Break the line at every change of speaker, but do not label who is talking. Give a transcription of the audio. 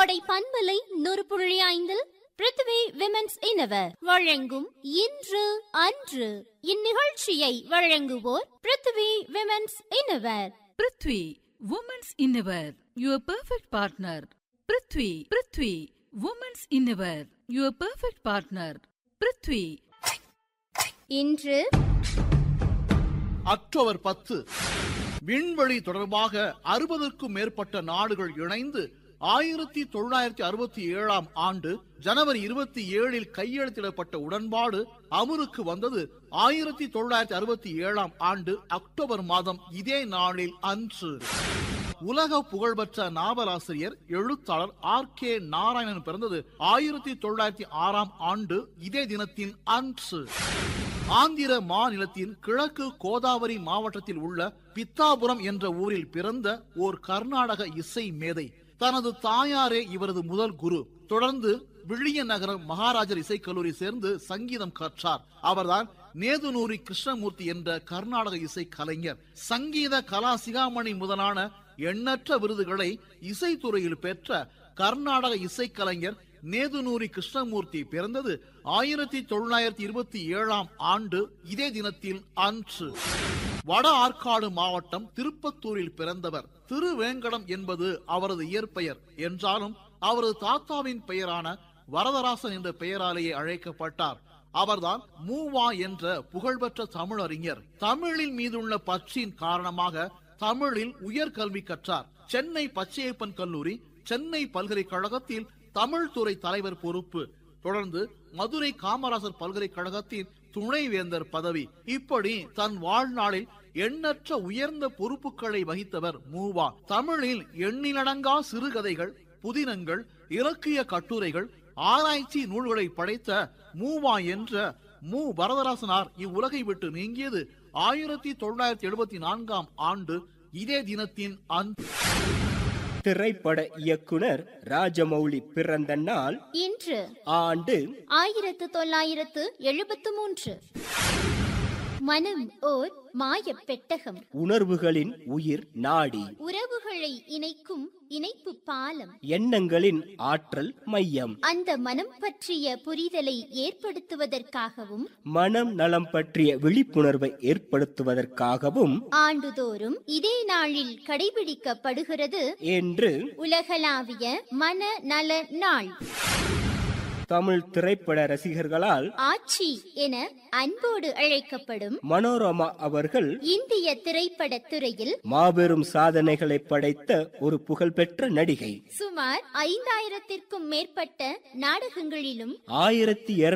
கோடை பண்பலை நூறு புள்ளி ஐந்தில் பிருத்திவி விமென்ஸ் இனவர் வழங்கும் இன்று அன்று இந்நிகழ்ச்சியை வழங்குவோர் Prithvi women's innerwear
Prithvi women's innerwear your perfect partner Prithvi Prithvi women's innerwear your perfect partner Prithvi
இன்று
அக்டோபர் பத்து விண்வெளி தொடர்பாக அறுபதற்கும் மேற்பட்ட நாடுகள் இணைந்து ஆயிரத்தி தொள்ளாயிரத்தி அறுபத்தி ஏழாம் ஆண்டு ஜனவரி இருபத்தி ஏழில் கையெழுத்திடப்பட்ட உடன்பாடு அமலுக்கு வந்தது ஆயிரத்தி தொள்ளாயிரத்தி அறுபத்தி ஏழாம் ஆண்டு அக்டோபர் மாதம் இதே நாளில் அன்று உலக புகழ்பெற்ற நாவலாசிரியர் எழுத்தாளர் ஆர் கே நாராயணன் பிறந்தது ஆயிரத்தி தொள்ளாயிரத்தி ஆறாம் ஆண்டு இதே தினத்தின் அன்று ஆந்திர மாநிலத்தின் கிழக்கு கோதாவரி மாவட்டத்தில் உள்ள பித்தாபுரம் என்ற ஊரில் பிறந்த ஓர் கர்நாடக இசை மேதை தனது தாயாரே இவரது முதல் குரு தொடர்ந்து வில்லியநகரம் மகாராஜர் இசைக்கல்லூரி சேர்ந்து சங்கீதம் கற்றார் அவர்தான் நேதுநூரி கிருஷ்ணமூர்த்தி என்ற கர்நாடக இசை கலைஞர் சங்கீத கலா சிகாமணி முதலான எண்ணற்ற விருதுகளை இசைத்துறையில் பெற்ற கர்நாடக இசைக்கலைஞர் நேதுநூரி கிருஷ்ணமூர்த்தி பிறந்தது ஆயிரத்தி தொள்ளாயிரத்தி இருபத்தி ஏழாம் ஆண்டு இதே தினத்தில் அன்று வட ஆற்காடு மாவட்டம் திருப்பத்தூரில் பிறந்தவர் திருவேங்கடம் என்பது அவரது இயற்பெயர் என்றாலும் அவரது தாத்தாவின் பெயரான வரதராசன் என்ற பெயராலேயே அழைக்கப்பட்டார் அவர்தான் மூவா என்ற புகழ்பெற்ற தமிழறிஞர் தமிழின் மீதுள்ள பற்றின் காரணமாக தமிழில் உயர்கல்வி கற்றார் சென்னை பச்சையப்பன் கல்லூரி சென்னை பல்கலைக்கழகத்தில் தமிழ் துறை தலைவர் பொறுப்பு தொடர்ந்து மதுரை காமராசர் பல்கலைக்கழகத்தின் துணைவேந்தர் பதவி இப்படி தன் வாழ்நாளில் எண்ணற்ற உயர்ந்த பொறுப்புகளை வகித்தவர் மூவா தமிழில் எண்ணிலடங்கா சிறுகதைகள் புதினங்கள் இலக்கிய கட்டுரைகள் ஆராய்ச்சி நூல்களை படைத்த மூவா என்ற மு வரதராசனார் இவ்வுலகை விட்டு நீங்கியது ஆயிரத்தி தொள்ளாயிரத்தி எழுபத்தி நான்காம் ஆண்டு இதே தினத்தின் அன்று
திரைப்பட இயக்குனர் ராஜமௌலி பிறந்த நாள்
இன்று
ஆண்டு
ஆயிரத்து தொள்ளாயிரத்து எழுபத்து மூன்று மனம் ஓர் மாயப் பெட்டகம்
உணர்வுகளின் உயிர் நாடி
உறவுகளை இணைக்கும் இணைப்பு பாலம்
எண்ணங்களின் ஆற்றல் மையம்
அந்த மனம் பற்றிய புரிதலை ஏற்படுத்துவதற்காகவும்
மனம் நலம் பற்றிய விழிப்புணர்வை ஏற்படுத்துவதற்காகவும்
ஆண்டுதோறும் இதே நாளில் கடைபிடிக்கப்படுகிறது
என்று
உலகளாவிய மன நல நாள்
தமிழ் திரைப்பட ரசிகர்களால்
ஆட்சி என அன்போடு அழைக்கப்படும்
மனோரமா அவர்கள்
இந்திய திரைப்படத் துறையில்
மாபெரும் சாதனைகளை படைத்த ஒரு புகழ்பெற்ற நடிகை
சுமார் ஐந்தாயிரத்திற்கும் மேற்பட்ட நாடகங்களிலும்
ஆயிரத்தி